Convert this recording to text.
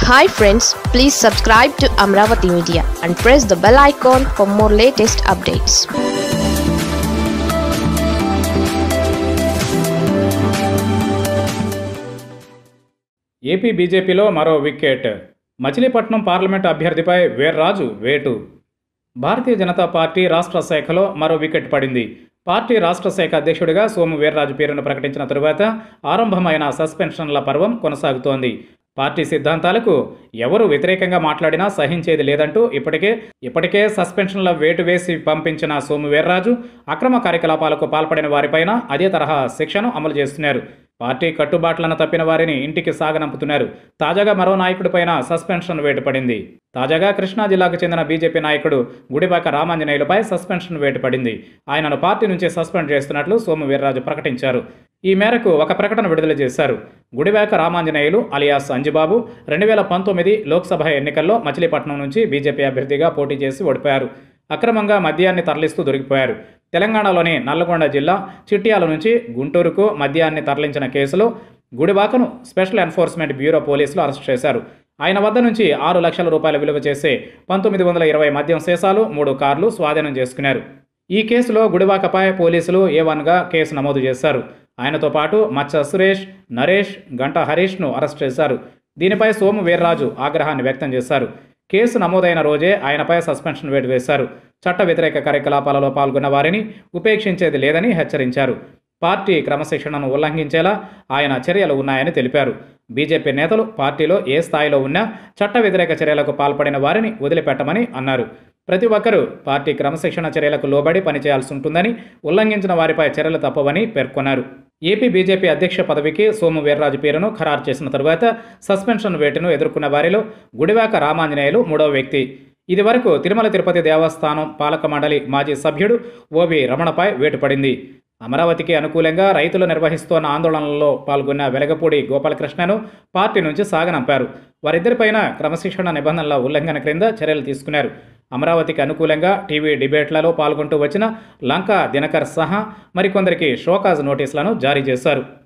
hi friends please subscribe to Amaravati media and press the bell icon for more latest updates AP బీజేపీలో మరో wicket Machilipatnam parliament అభ్యర్థిపై వీర్రాజు వేటు Bharatiya Janata party రాష్ట్ర శాఖలో మరో వికెట్ పడింది పార్టీ రాష్ట్ర శాఖ అధ్యక్షుడిగా సోము వీర్రాజు పేరును ప్రకటించిన తరువాత ఆరంభమైన సస్పెన్షన్ల పర్వం కొనసాగుతోంది పార్టీ సిద్ధాంతాలకు ఎవరు వ్యతిరేకంగా మాట్లాడినా సహించేది లేదంటూ ఇప్పటికే ఇప్పటికే సస్పెన్షన్ల వేటు వేసి పంపించిన సోము వీర్రాజు అక్రమ కార్యకలాపాలకు పాల్పడిన వారిపైన అదే తరహా శిక్షను అమలు చేస్తున్నారు పార్టీ కట్టుబాట్లను తప్పిన వారిని ఇంటికి సాగనంపుతున్నారు తాజాగా మరో నాయకుడిపైన సస్పెన్షన్ వేటు పడింది తాజాగా కృష్ణా జిల్లాకు చెందిన బీజేపీ నాయకుడు గుడిపాక రామాంజనేయులపై సస్పెన్షన్ వేటు పడింది ఆయనను పార్టీ నుంచి సస్పెండ్ చేస్తున్నట్లు సోము వీర్రాజు ప్రకటించారు ఈ మేరకు ఒక ప్రకటన విడుదల చేశారు గుడివేక రామాంజనేయులు అలియాస్ అంజిబాబు రెండు వేల పంతొమ్మిది లోక్సభ ఎన్నికల్లో మచిలీపట్నం నుంచి బీజేపీ అభ్యర్థిగా పోటీ చేసి ఓడిపోయారు అక్రమంగా మద్యాన్ని తరలిస్తూ దొరికిపోయారు తెలంగాణలోని నల్లగొండ జిల్లా చిట్యాల నుంచి గుంటూరుకు మద్యాన్ని తరలించిన కేసులో గుడివాకను స్పెషల్ ఎన్ఫోర్స్మెంట్ బ్యూరో పోలీసులు అరెస్ట్ చేశారు ఆయన వద్ద నుంచి ఆరు లక్షల రూపాయల విలువ చేసే పంతొమ్మిది వందల ఇరవై మద్యం సీసాలు మూడు కార్లు స్వాధీనం చేసుకున్నారు ఈ కేసులో గుడివాకపై పోలీసులు ఏ వన్గా కేసు నమోదు చేశారు ఆయనతో పాటు మచ్చ సురేష్ నరేష్ గంట హరీష్ను అరెస్ట్ చేశారు దీనిపై సోము వీర్రాజు ఆగ్రహాన్ని వ్యక్తం చేశారు కేసు నమోదైన రోజే ఆయనపై సస్పెన్షన్ వేటు వేశారు చట్ట వ్యతిరేక కార్యకలాపాలలో పాల్గొన్న వారిని ఉపేక్షించేది లేదని హెచ్చరించారు పార్టీ క్రమశిక్షణను ఉల్లంఘించేలా ఆయన చర్యలు ఉన్నాయని తెలిపారు బీజేపీ నేతలు పార్టీలో ఏ స్థాయిలో ఉన్నా చట్ట వ్యతిరేక చర్యలకు పాల్పడిన వారిని వదిలిపెట్టమని అన్నారు ప్రతి ఒక్కరూ పార్టీ క్రమశిక్షణ చర్యలకు లోబడి పనిచేయాల్సి ఉంటుందని ఉల్లంఘించిన వారిపై చర్యలు తప్పవని పేర్కొన్నారు ఏపీ బీజేపీ అధ్యక్ష పదవికి సోము వీర్రాజు పేరును ఖరారు చేసిన తరువాత సస్పెన్షన్ వేటును ఎదుర్కొన్న వారిలో గుడివాక రామాంజనేయులు మూడో వ్యక్తి ఇదివరకు తిరుమల తిరుపతి దేవస్థానం పాలక మండలి మాజీ సభ్యుడు ఓబి రమణపై వేటు పడింది అమరావతికి అనుకూలంగా రైతులు నిర్వహిస్తోన్న ఆందోళనల్లో పాల్గొన్న వెలగపూడి గోపాలకృష్ణను పార్టీ నుంచి సాగనంపారు వారిద్దరిపైన క్రమశిక్షణ నిబంధనల ఉల్లంఘన క్రింద చర్యలు తీసుకున్నారు అమరావతికి అనుకూలంగా టీవీ డిబేట్లలో పాల్గొంటూ వచ్చిన లంకా దినకర్ సహా మరికొందరికి షోకాజ్ నోటీసులను జారీ చేశారు